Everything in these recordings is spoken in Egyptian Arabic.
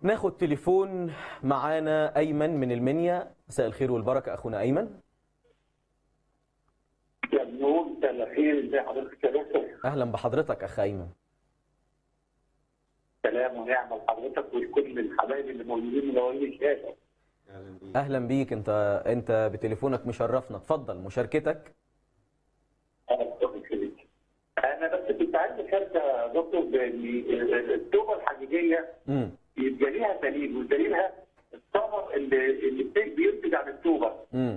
ناخد تليفون معانا ايمن من المنيا مساء الخير والبركه اخونا ايمن يا نور مساء الخير ازي حضرتك يا دكتور اهلا بحضرتك اخ ايمن سلام ونعمه لحضرتك ولكل الحبايب اللي موجودين من اول الشاشه اهلا بيك انت انت بتليفونك مشرفنا اتفضل مشاركتك انا بس كنت عايز اشارك يا دكتور بان التوبه الحقيقيه امم يبقى ليها دليل ودليلها الثمر اللي اللي بينتج عن التوبه امم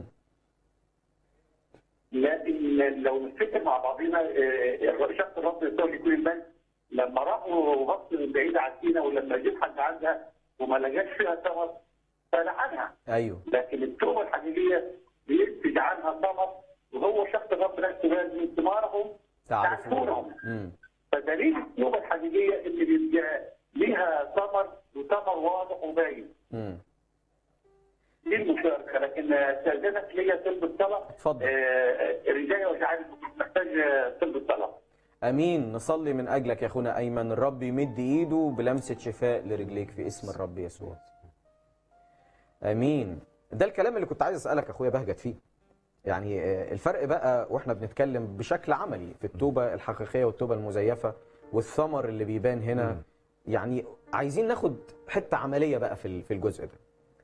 لكن لو نفتكر مع بعضنا آه، شخص الرب يسوع يكون المجد لما راحوا بص من بعيد عن سينا ولما جه حد عندها وما لقاش فيها ثمر فلعنها ايوه لكن التوبه الحقيقيه بينتج عنها ثمر وهو شخص الرب نفسه قال من ثمارهم تعرفون تعرفونهم امم فدليل التوبه الحقيقيه اللي بيبقى ليها ثمر وثمر واضح وباين امم دي المشاركه لكن استاذنك ليا طلب الطلب اتفضل. آه، رجايه وشعار محتاج طلب الطلب امين نصلي من اجلك يا اخونا ايمن الرب يمد ايده بلمسه شفاء لرجليك في اسم الرب يسوع امين ده الكلام اللي كنت عايز اسالك اخويا بهجت فيه يعني آه، الفرق بقى واحنا بنتكلم بشكل عملي في التوبه الحقيقيه والتوبه المزيفه والثمر اللي بيبان هنا يعني عايزين ناخد حته عمليه بقى في ال- في الجزء ده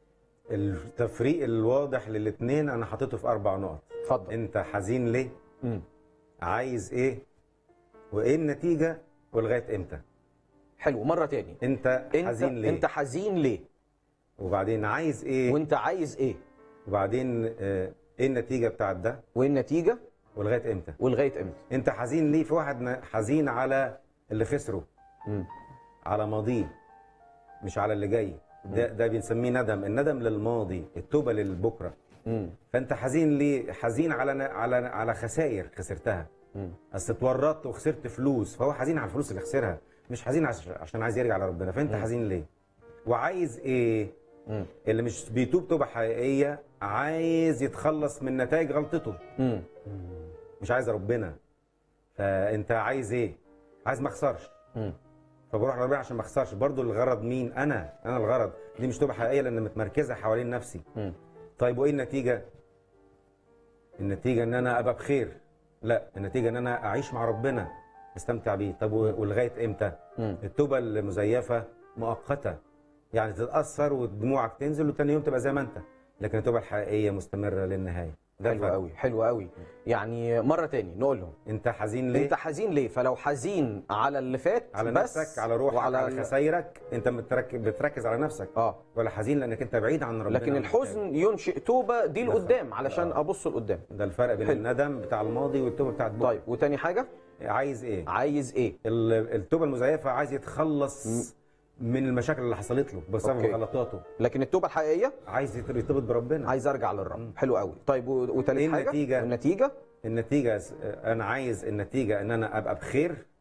التفريق الواضح للاثنين انا حاططه في اربع نقط اتفضل انت حزين ليه امم عايز ايه وايه النتيجه ولغايه امتى حلو مره تاني انت انت حزين ليه انت حزين ليه وبعدين عايز ايه وانت عايز ايه وبعدين آه، ايه النتيجه بتاعت ده وايه النتيجه ولغايه امتى ولغايه امتى انت حزين ليه في واحد ن- حزين على اللي خسره امم على ماضيه مش على اللي جاي ده ده بنسميه ندم الندم للماضي التوبه للبكره امم فانت حزين ليه حزين على على على خسائر خسرتها مم. اصل اتورطت وخسرت فلوس فهو حزين على الفلوس اللي خسرها مش حزين عش- عشان عايز يرجع لربنا فانت حزين ليه وعايز ايه مم. اللي مش بيتوب توبه حقيقيه عايز يتخلص من نتائج غلطته امم مش عايز ربنا فانت عايز ايه عايز ما اخسرش امم فبروح لربنا عشان ما اخسرش برضو الغرض مين انا انا الغرض دي مش توبه حقيقيه لان متمركزه حوالين نفسي مم. طيب وايه النتيجه النتيجه ان انا ابقى بخير لا النتيجه ان انا اعيش مع ربنا استمتع بيه طب و- ولغايه امتى مم. التوبه المزيفه مؤقته يعني تتاثر ودموعك تنزل وتاني يوم تبقى زي ما انت لكن التوبه الحقيقيه مستمره للنهايه ده حلو الفرق. قوي حلو قوي يعني مره تاني نقول لهم انت حزين ليه انت حزين ليه فلو حزين على اللي فات على بس نفسك على روحك وعلى على ال- خسايرك انت بتركز بتركز على نفسك اه ولا حزين لانك انت بعيد عن ربنا لكن الحزن ينشئ توبه دي لقدام علشان ابص لقدام ده الفرق بين حلو. الندم بتاع الماضي والتوبه بتاعت بكره طيب وتاني حاجه عايز ايه عايز ايه ال- التوبه المزيفه عايز يتخلص من المشاكل اللي حصلت له بسبب أوكي. غلطاته لكن التوبه الحقيقيه عايز يت- يرتبط بربنا عايز ارجع للرب حلو قوي طيب و- وتالت إيه حاجه النتيجة؟ والنتيجه النتيجه س- انا عايز النتيجه ان انا ابقى بخير